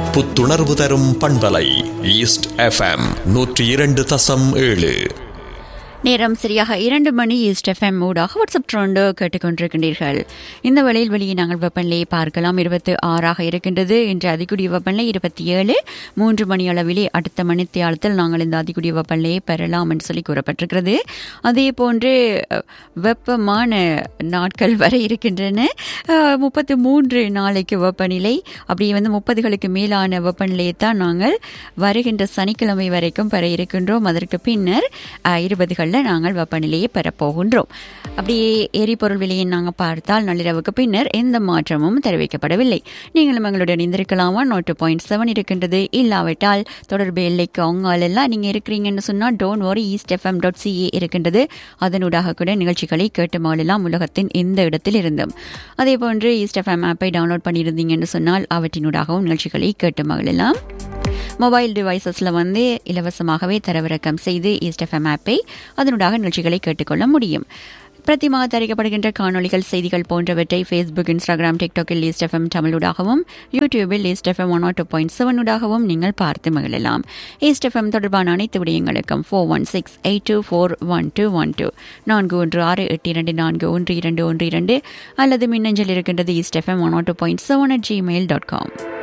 புத்துணர்வு தரும் பண்பலை ஈஸ்ட் எஃப்எம் நூற்றி இரண்டு தசம் ஏழு நேரம் சரியாக இரண்டு மணி ஈஸ்ட் எஃப்எம் ஊடாக வாட்ஸ்அப் ட்ரெண்டு கேட்டுக்கொண்டிருக்கின்றீர்கள் இந்த வேளையில் வெளியே நாங்கள் வெப்பநிலையை பார்க்கலாம் இருபத்தி ஆறாக இருக்கின்றது இன்று அதிகுடிய வெப்பநிலை இருபத்தி ஏழு மூன்று மணி அளவிலே அடுத்த மணித்தியாலத்தில் நாங்கள் இந்த அதிகுடிய வெப்பநிலையை பெறலாம் என்று சொல்லி கூறப்பட்டிருக்கிறது அதே போன்று அஹ், வெப்பமான நாட்கள் வரை இருக்கின்றன முப்பத்தி மூன்று நாளைக்கு வெப்பநிலை அப்படியே வந்து முப்பதுகளுக்கு மேலான வெப்பநிலையை தான் நாங்கள் வருகின்ற சனிக்கிழமை வரைக்கும் பெற இருக்கின்றோம் அதற்கு பின்னர் அஹ், இருபதுகளில் நாங்கள் வெப்பநிலையை பெறப்போகின்றோம் அப்படியே எரிபொருள் விலையை நாங்கள் பார்த்தால் நள்ளிரவுக்கு பின்னர் எந்த மாற்றமும் தெரிவிக்கப்படவில்லை நீங்களும் எங்களுடன் இணைந்திருக்கலாமா நோட்டு பாயிண்ட் செவன் இருக்கின்றது இல்லாவிட்டால் தொடர்பு எல்லைக்கு அவங்கால் எல்லாம் நீங்கள் இருக்கிறீங்கன்னு சொன்னால் don't worry east FM dot CA இருக்கின்றது அதனூடாக கூட நிகழ்ச்சிகளை கேட்டு மாளலாம் உலகத்தின் எந்த இடத்தில் இருந்தும் அதே போன்று ஈஸ்ட் எஃப்எம் ஆப்பை டவுன்லோட் பண்ணியிருந்தீங்கன்னு சொன்னால் அவற்றினூடாகவும் நிகழ்ச்சிகளை கேட்டு மகிழலாம் மொபைல் டிவைசஸில் வந்து இலவசமாகவே தரவிறக்கம் செய்து ஈஸ்ட் எஃப்எம் ஆப்பை அதனூடாக நிகழ்ச்சிகளை கேட்டுக்கொள்ள முடியும் பிரதிமா தயாரிக்கப்படுகின்ற காணொளிகள் செய்திகள் போன்றவற்றை ஃபேஸ்புக் இன்ஸ்டாகிராம் டிக்டாக்கில் ஈஸ்ட் எஃப்எம் தமிழூடாகவும் யூடியூபில் East FM one two point செவனூடாகவும் நீங்கள் பார்த்து மகிழலாம் ஈஸ்ட் எஃப்எம் தொடர்பான அனைத்து விடயங்களுக்கும் four one six eight two four one two one two நான்கு ஒன்று ஆறு எட்டு இரண்டு நான்கு ஒன்று இரண்டு ஒன்று இரண்டு அல்லது மின்னஞ்சல் இருக்கின்றது East FM one two point seven at Gmail dot com